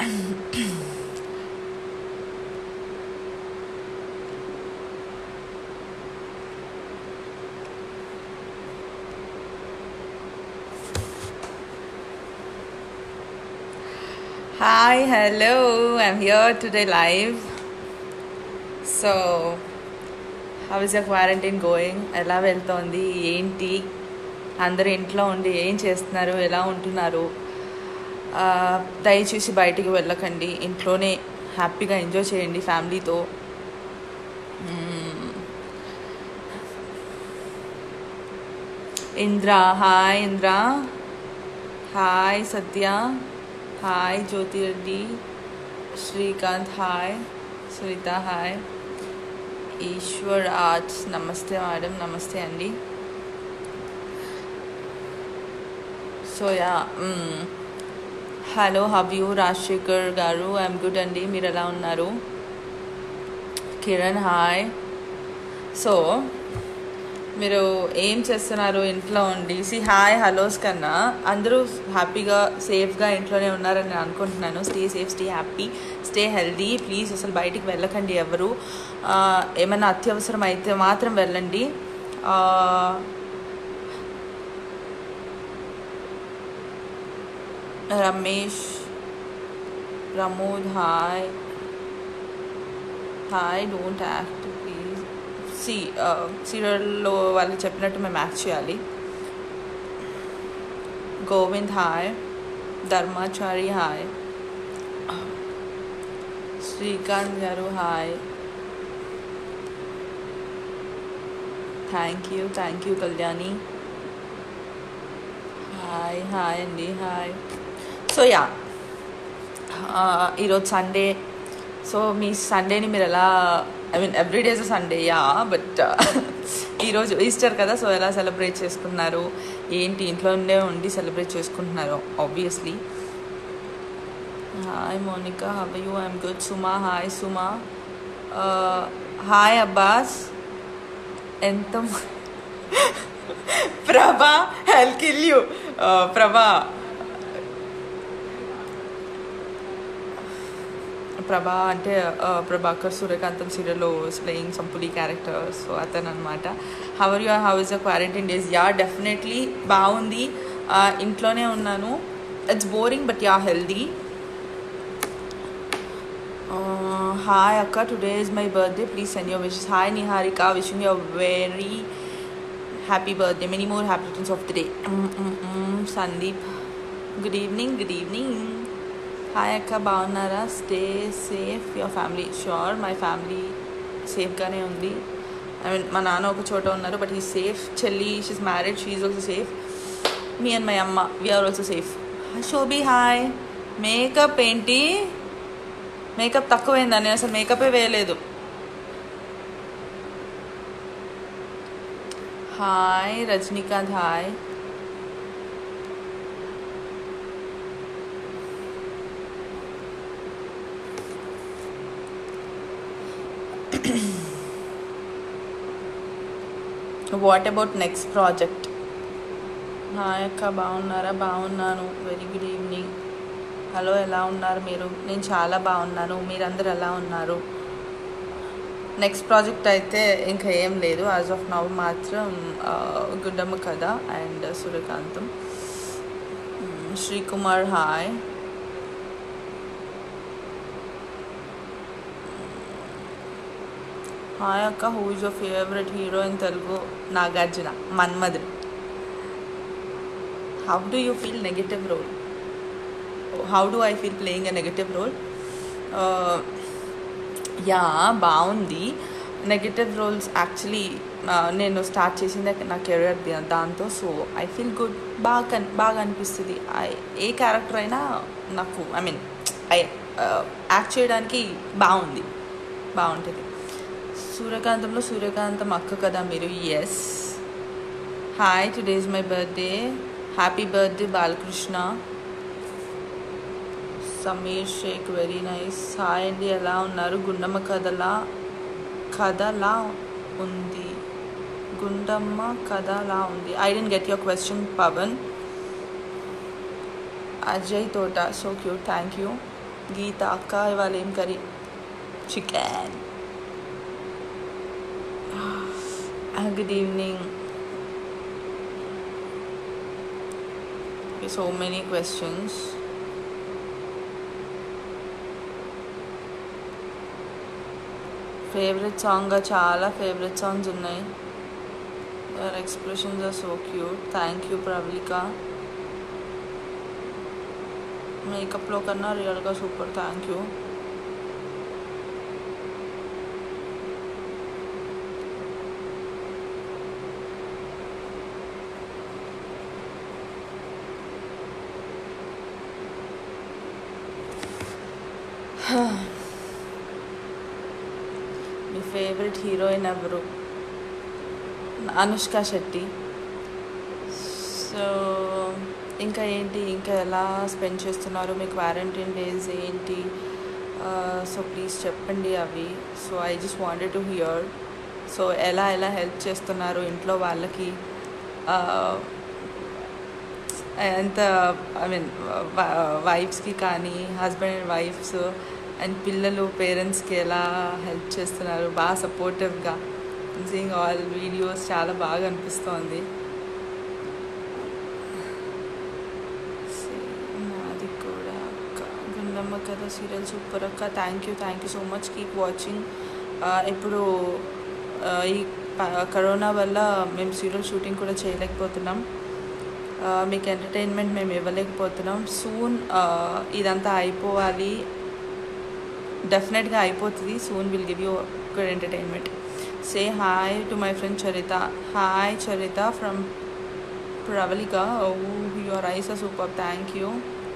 Hi, hello. I'm here today live. So, how is your quarantine going? ఎలా వెళ్తోంది ఏంటి అందరూ ఇంట్లో ఉండి ఏం చేస్తున్నారు ఎలా ఉంటున్నారు ఆ, దయచేసి బయటికి వెళ్ళకండి ఇంట్లోనే హ్యాపీగా ఎంజాయ్ చేయండి ఫ్యామిలీతో Indra hi Indra hi Satya hi Jyothireddy Srikanth hi Sunitha hi Eshwar arts నమస్తే మేడం నమస్తే అండి so yeah hello how you Rajasekhar గారు ఐఎమ్ గుడ్ అండి మీరు ఎలా ఉన్నారు కిరణ్ హాయ్ సో మీరు ఏం చేస్తున్నారు ఇంట్లో ఉండి సి హాయ్ హలోస్ కన్నా అందరూ హ్యాపీగా సేఫ్గా ఇంట్లోనే ఉన్నారని నేను అనుకుంటున్నాను stay safe stay happy stay healthy please అసలు బయటికి వెళ్ళకండి ఎవరు ఆ, ఏమైనా అత్యవసరం అయితే మాత్రం వెళ్ళండి ఆ, Ramesh Pramod hi hi don't act please సి సీరియల్లో వాళ్ళు చెప్పినట్టు మేము యాక్ట్ చేయాలి గోవింద్ హాయ్ ధర్మాచారి హాయ్ శ్రీకాంత్ గారు hi thank you thank you Kalyani hi hi అండి హాయ్ సో యా ఈరోజు సండే సో మీ సండేని మీరు ఎలా I mean every days Sunday yeah but ఈరోజు ఈస్టర్ కదా సో ఎలా సెలబ్రేట్ చేసుకున్నారు ఏంటి ఇంట్లోనే ఉండి సెలబ్రేట్ చేసుకుంటున్నారు obviously hi Monica how you I'm good Suma hi Suma hi Abbas ఎంత ప్రభా హెల్ కిల్ యూ ప్రభా ప్రభా అంటే ఆ, ప్రభాకర్ సూర్యకాంతం సీరియల్లో ప్లేయింగ్ సమ్ పులి క్యారెక్టర్ సో అతను అనమాట how are you how is the quarantine days yeah definitely బాగుంది ఆ, ఇంట్లోనే ఉన్నాను it's boring but yeah healthy hi అక్క today is my birthday please send your wishes hi Niharika wishing your very happy birthday many more happy returns of the day Sandeep good evening good evening hi అక్క బాగున్నారా stay safe your family sure my family సేఫ్గానే ఉంది I mean మా నాన్న ఒక చోట ఉన్నారు but ఈ సేఫ్ చెల్లి she's married she also safe me and my అమ్మ we are also safe Shobi hi makeup ఏంటి మేకప్ తక్కువైందా నేను అసలు మేకపే వేయలేదు hi Rajinikanth hi what about next project hi అక్క బాగున్నారా బాగున్నాను వెరీ గుడ్ ఈవినింగ్ హలో ఎలా ఉన్నారు మీరు నేను చాలా బాగున్నాను మీరందరూ ఎలా ఉన్నారు నెక్స్ట్ ప్రాజెక్ట్ అయితే ఇంకా ఏం లేదు యాజ్ ఆఫ్ నవ్ మాత్రం ఆ, గుండమ్మ కథ అండ్ సూర్యకాంతం మ్, శ్రీకుమార్ హాయ్ హాయ్ అక్క who is your favourite hero in Telugu Nagarjuna Manmadhudu how do you feel negative role how do I feel playing a negative role yeah బాగుంది నెగటివ్ రోల్స్ యాక్చువల్లీ నేను స్టార్ట్ చేసింది నా career దాంతో so I feel good బాగా కన్ బాగా అనిపిస్తుంది I- ఏ క్యారెక్టర్ అయినా నాకు ఐ మీన్ ఐ యాక్ట్ చేయడానికి బాగుంది బాగుంటుంది సూర్యకాంతంలో సూర్యకాంతం అక్క కదా మీరు yes hi today is my birthday happy birthday Balakrishna Sameer Sheikh very nice hi అండి ఎలా ఉన్నారు గుండమ్మ కథలా కథలా ఉంది గుండమ్మ కథలా ఉంది I didn't get your question Pavan Ajay Thota so cute thank you Geetha అక్క ఇవాళ ఏం curry chicken good evening so many questions favourite song చాలా ఫేవరెట్ సాంగ్స్ ఉన్నాయి your expressions are so cute thank you Pravallika మేకప్లో కన్నా రియల్గా సూపర్ థ్యాంక్ యూ మీ ఫేవరెట్ హీరోయిన్ ఎవరు అనుష్క శెట్టి సో ఇంకా ఏంటి ఇంకా ఎలా స్పెండ్ చేస్తున్నారు మీ క్వారంటైన్ డేస్ ఏంటి సో ప్లీజ్ చెప్పండి అవి so I just wanted to hear so ఎలా ఎలా హెల్ప్ చేస్తున్నారు ఇంట్లో వాళ్ళకి ఎంత ఐ మీన్ వైఫ్స్కి కానీ హస్బెండ్ అండ్ వైఫ్స్ అండ్ పిల్లలు పేరెంట్స్కి ఎలా హెల్ప్ చేస్తున్నారు బాగా సపోర్టివ్గా సీయింగ్ ఆల్ వీడియోస్ చాలా బాగా అనిపిస్తోంది నాది కూడా అక్క గుండమ్మ కథ సీరియల్ సూపర్ అక్క thank you thank you so much keep watching ఇప్పుడు ఈ కరోనా వల్ల మేము సీరియల్ షూటింగ్ కూడా చేయలేకపోతున్నాం మీకు ఎంటర్టైన్మెంట్ మేము ఇవ్వలేకపోతున్నాం సూన్ ఇదంతా అయిపోవాలి డెఫినెట్గా అయిపోతుంది soon will give you good entertainment say hi to my friend Charitha hi Charitha from Pravallika oh your eyes uh super thank you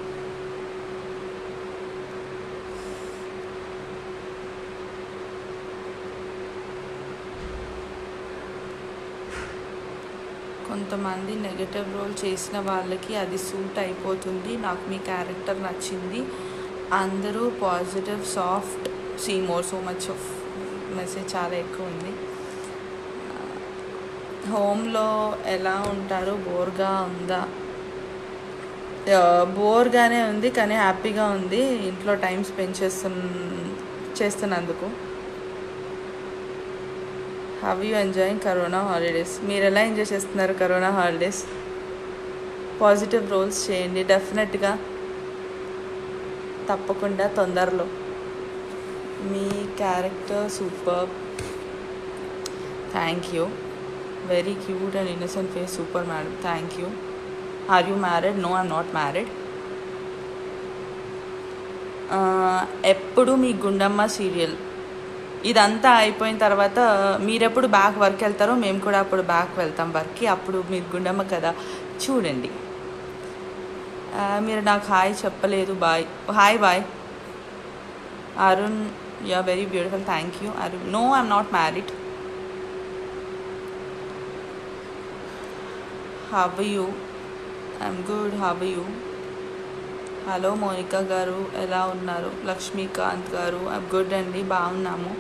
కొంతమంది నెగటివ్ రోల్ చేసిన వాళ్ళకి అది సూట్ అయిపోతుంది నాకు మీ క్యారెక్టర్ నచ్చింది అందరూ positive soft see more so much of message చాలా ఎక్కువ ఉంది హోమ్లో ఎలా ఉంటారు బోర్గా ఉందా బోర్గానే ఉంది కానీ హ్యాపీగా ఉంది ఇంట్లో టైం స్పెండ్ చేస్తు చేస్తున్నందుకు have you enjoying corona holidays మీరు ఎలా ఎంజాయ్ చేస్తున్నారు కరోనా హాలిడేస్ పాజిటివ్ రోల్స్ చేయండి డెఫినెట్గా తప్పకుండా తొందరలో మీ character super thank you very cute and innocent face super madam thank you are you married no I'm not married ఎప్పుడు మీ గుండమ్మ సీరియల్ ఇదంతా అయిపోయిన తర్వాత మీరెప్పుడు బ్యాక్ వర్క్ వెళ్తారో మేము కూడా అప్పుడు బ్యాక్ వెళ్తాం వర్క్కి అప్పుడు మీరు గుండమ్మ కదా చూడండి మీరు నాకు హాయ్ చెప్పలేదు bye hi bye Arun you are very beautiful thank you Arun no I'm not married how you I'm good how you hello Monica గారు ఎలా ఉన్నారు లక్ష్మీకాంత్ గారు ఐమ్ గుడ్ అండి బాగున్నాము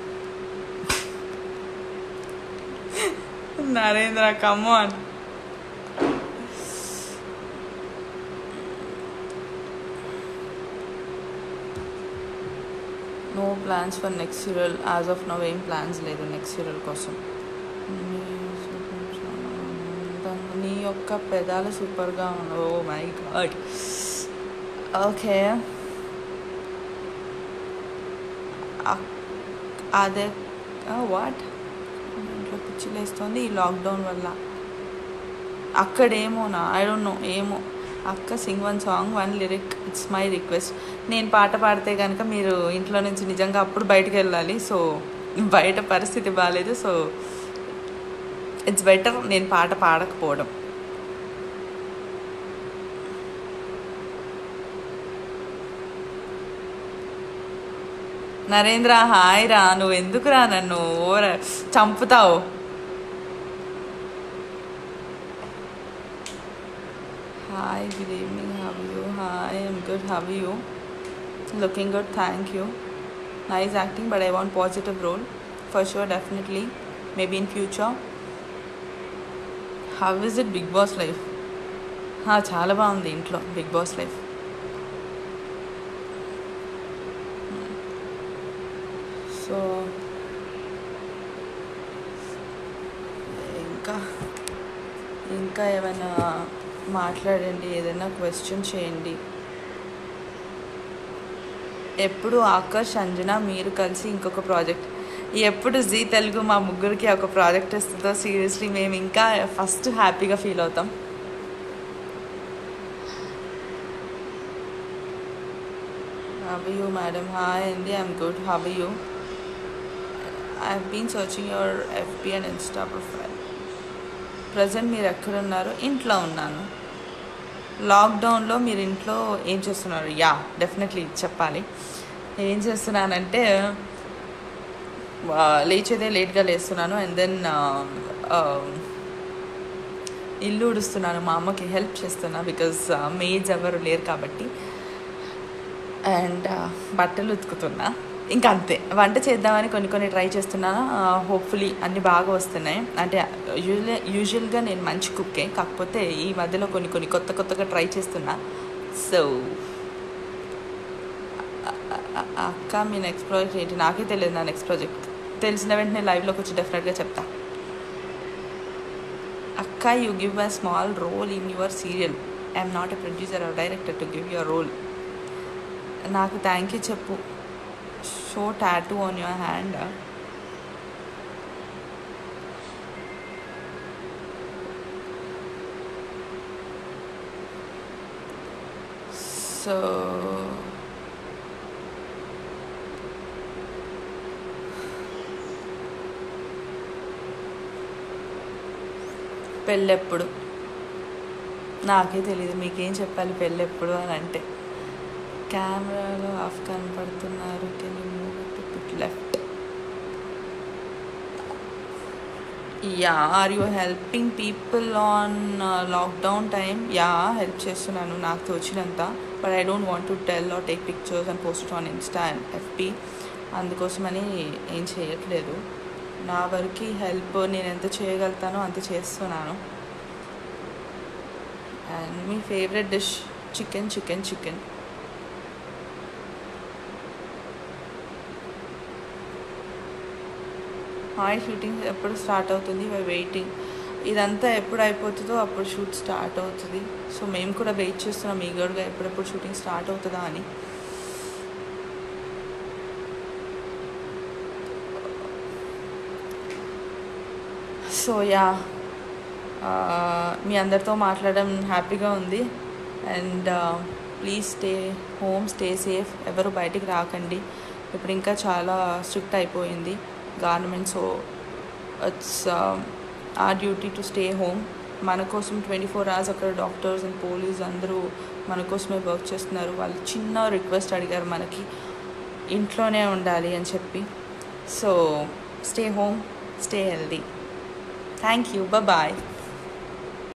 Narendra come on no plans for next serial as of now ఏం ప్లాన్స్ లేదు next serial కోసం నీ యొక్క పెదాలు సూపర్గా ఉన్నాయి ఓ మై గాడ్ ఓకే అదే వాట్ ఇంట్లో పిచ్చిలేస్తుంది ఈ లాక్డౌన్ వల్ల అక్కడేమోనా ఐ డోంట్ నో ఏమో అక్క sing one song one lyric it's my request నేను పాట పాడితే కనుక మీరు ఇంట్లో నుంచి నిజంగా అప్పుడు బయటకు వెళ్ళాలి సో బయట పరిస్థితి బాగాలేదు సో ఇట్స్ బెటర్ నేను పాట పాడకపోవడం నరేంద్ర హాయ్ రా నువ్వు ఎందుకురా నన్ను ఓర చంపుతావు hi good evening how you hi I'm good how you looking good thank you nice acting but I want positive role for sure definitely maybe in future how is it Bigg Boss life చాలా బాగుంది ఇంట్లో big Boss life so ఇంకా ఇంకా ఏమైనా మాట్లాడండి ఏదైనా question చేయండి ఎప్పుడు ఆకర్ష్ అంజన మీరు కలిసి ఇంకొక ప్రాజెక్ట్ ఎప్పుడు జీ తెలుగు మా ముగ్గురికి ఒక ప్రాజెక్ట్ ఇస్తుందో సీరియస్లీ మేము ఇంకా ఫస్ట్ హ్యాపీగా ఫీల్ అవుతాం హవ్ యూ మేడం హాయ్ అండి I'm good how you I been searching your FB and insta profile present మీరు ఎక్కడున్నారు ఇంట్లో ఉన్నాను లాక్డౌన్లో మీరు ఇంట్లో ఏం చేస్తున్నారు యా డెఫినెట్లీ చెప్పాలి ఏం చేస్తున్నానంటే ఆ, లేచేదే లేట్గా లేస్తున్నాను అండ్ దెన్ ఇల్లు ఉడుస్తున్నాను మా అమ్మకి హెల్ప్ చేస్తున్నా బికాజ్ మేడ్స్ ఎవరు లేరు కాబట్టి అండ్ బట్టలు ఉతుకుతున్నా ఇంకా అంతే వంట చేద్దామని కొన్ని కొన్ని ట్రై చేస్తున్నాను హోప్ఫుల్లీ అన్నీ బాగా వస్తున్నాయి అంటే యూజువల్ యూజువల్గా నేను మంచి కుక్కే కాకపోతే ఈ మధ్యలో కొన్ని కొన్ని కొత్త కొత్తగా ట్రై చేస్తున్నా సో అక్క మీ నెక్స్ట్ ప్రాజెక్ట్ ఏంటి నాకే తెలియదు నా నెక్స్ట్ ప్రాజెక్ట్ తెలిసిన వెంటనే లైవ్లోకి వచ్చి డెఫినెట్గా చెప్తా అక్క you give a small role in your serial I'm not a producer or director to give your role నాకు థ్యాంక్ యూ చెప్పు show tattoo on your hand so పెళ్ళెప్పుడు నాకే తెలియదు మీకేం చెప్పాలి పెళ్ళెప్పుడు అని అంటే కెమెరాలో ఆఫ్ కనపడుతున్నారు can you move to bit left yeah are you helping people on lockdown time yeah help చేస్తున్నాను నాకు తోచినంత but I don't want to tell or take pictures and post on insta and FB అందుకోసమని ఏం చేయట్లేదు నా వరకు help నేను ఎంత చేయగలుగుతానో అంత చేస్తున్నాను అండ్ మీ favourite dish chicken chicken chicken hi shooting ఎప్పుడు స్టార్ట్ అవుతుంది వై వెయిటింగ్ ఇదంతా ఎప్పుడు అయిపోతుందో అప్పుడు షూట్ స్టార్ట్ అవుతుంది సో మేము కూడా వెయిట్ చేస్తున్నాం ఈగర్గా ఎప్పుడెప్పుడు షూటింగ్ స్టార్ట్ అవుతుందా అని సో యా మీ అందరితో మాట్లాడడం హ్యాపీగా ఉంది and please stay home stay safe ఎవరు బయటికి రాకండి ఇప్పుడు ఇంకా చాలా స్ట్రిక్ట్ అయిపోయింది government so it's a duty to stay home మన కోసం ట్వంటీ ఫోర్ అవర్స్ అక్కడ డాక్టర్స్ అండ్ పోలీస్ అందరూ మన కోసమే వర్క్ చేస్తున్నారు వాళ్ళు చిన్న రిక్వెస్ట్ అడిగారు మనకి ఇంట్లోనే ఉండాలి అని చెప్పి so stay home stay healthy thank you bye